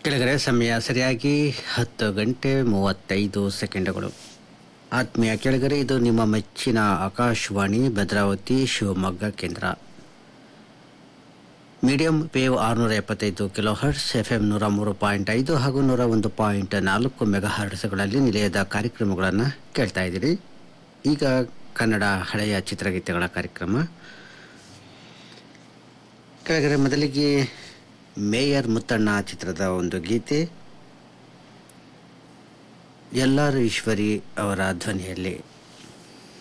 ಕೆಳಗಡೆ ಸಮಯ ಸರಿಯಾಗಿ ಹತ್ತು ಗಂಟೆ ಮೂವತ್ತೈದು ಸೆಕೆಂಡುಗಳು ಆತ್ಮೀಯ ಕೆಳಗರೆ ಇದು ನಿಮ್ಮ ಮೆಚ್ಚಿನ ಆಕಾಶವಾಣಿ ಭದ್ರಾವತಿ ಶಿವಮೊಗ್ಗ ಕೇಂದ್ರ ಮೀಡಿಯಂ ವೇವ್ ಆರುನೂರ ಎಪ್ಪತ್ತೈದು ಕಿಲೋ ಹರ್ಟ್ಸ್ ಎಫ್ ಎಂ ನೂರ ಮೂರು ಪಾಯಿಂಟ್ ಐದು ಹಾಗೂ ನೂರ ಒಂದು ಪಾಯಿಂಟ್ ನಾಲ್ಕು ಮೆಗಾ ಹರ್ಟ್ಸ್ಗಳಲ್ಲಿ ನಿಲಯದ ಕಾರ್ಯಕ್ರಮಗಳನ್ನು ಕೇಳ್ತಾ ಇದ್ದೀರಿ ಈಗ ಕನ್ನಡ ಹಳೆಯ ಚಿತ್ರಗೀತೆಗಳ ಕಾರ್ಯಕ್ರಮ ಕೆಳಗಡೆ ಮೊದಲಿಗೆ ಮೇಯರ್ ಮುತ್ತಣ್ಣ ಚಿತ್ರದ ಒಂದು ಗೀತೆ ಎಲ್ಲಾರು ಈಶ್ವರಿ ಅವರ ಧ್ವನಿಯಲ್ಲಿ